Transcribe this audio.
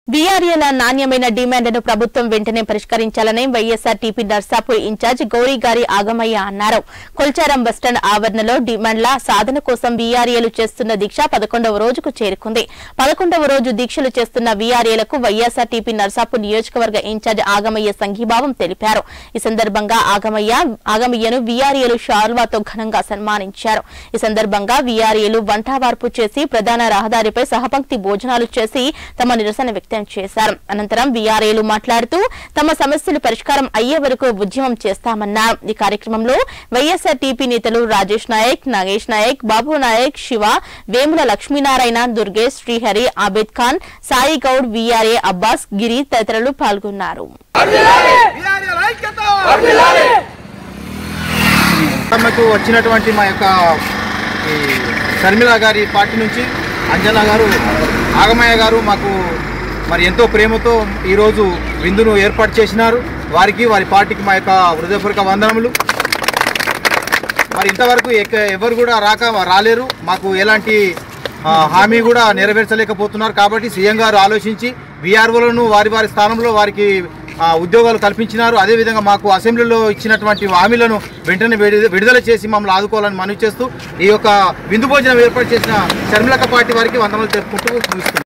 వీఆర్ఏల నాణ్యమైన డిమాండ్ను ప్రభుత్వం వెంటనే పరిష్కరించాలని వైఎస్ఆర్ టీపీ నర్సాపూర్ ఇన్ఛార్జ్ గౌరీగారి ఆగమయ్య అన్నారు కొల్చారం బస్టాండ్ ఆవరణలో డిమాండ్ల సాధన కోసం వీఆర్ఏలు చేస్తున్న దీక్ష పదకొండవ రోజుకు చేరుకుంది పదకొండవ రోజు దీక్షలు చేస్తున్న వీఆర్ఏలకు వైఎస్ఆర్ టీపీ నర్సాపూర్ నియోజకవర్గ ఇన్ఛార్జ్ ఆగమయ్య సంఘీభావం తెలిపారు ఈ సందర్భంగా ఆగమయ్య ఆగమయ్యను వీఆర్ఏలు షాల్వాతో ఘనంగా సన్మానించారు ఈ సందర్భంగా వీఆర్ఏలు వంటవార్పు చేసి ప్రధాన రహదారిపై సహపంక్తి భోజనాలు చేసి తమ నిరసన వ్యక్తం చేశారు అనంతరం వీఆర్ఏలు మాట్లాడుతూ తమ సమస్యలు పరిష్కారం అయ్యే వరకు ఉద్యమం చేస్తామన్నారు ఈ కార్యక్రమంలో వైఎస్ఆర్ టీపీ నేతలు రాజేష్ నాయక్ నాగేష్ నాయక్ బాబు నాయక్ శివ వేముల లక్ష్మీనారాయణ దుర్గేష్ శ్రీహరి ఆబేద్ ఖాన్ సాయి గౌడ్ వీఆర్ఏ అబ్బాస్ గిరి తదితరులు పాల్గొన్నారు వీఆర్ఎల్ ఐక్యత సమ్మెకు వచ్చినటువంటి మా యొక్క ఈ షర్మిల గారి పార్టీ నుంచి అంజనా గారు ఆగమయ్య గారు మాకు మరి ఎంతో ప్రేమతో ఈరోజు విందును ఏర్పాటు చేసినారు వారికి వారి పార్టీకి మా యొక్క హృదయపూర్వక వందనములు మరి ఇంతవరకు ఎక్క- ఎవరు కూడా రాక రాలేరు మాకు ఎలాంటి ఆ, హామీ కూడా నెరవేర్చలేకపోతున్నారు కాబట్టి సీఎం గారు ఆలోచించి బీఆర్ఓలను వారి వారి స్థానంలో వారికి ఆ, ఉద్యోగాలు కల్పించినారు అదేవిధంగా మాకు అసెంబ్లీలో ఇచ్చినటువంటి హామీలను వెంటనే విడుదల విడుదల చేసి మమ్మల్ని ఆదుకోవాలని మనవి చేస్తూ ఈ యొక్క విందు భోజనం ఏర్పాటు చేసిన షర్మిలక పార్టీ వారికి వందనలు తెలుపుకుంటూ ముగిస్తున్నాం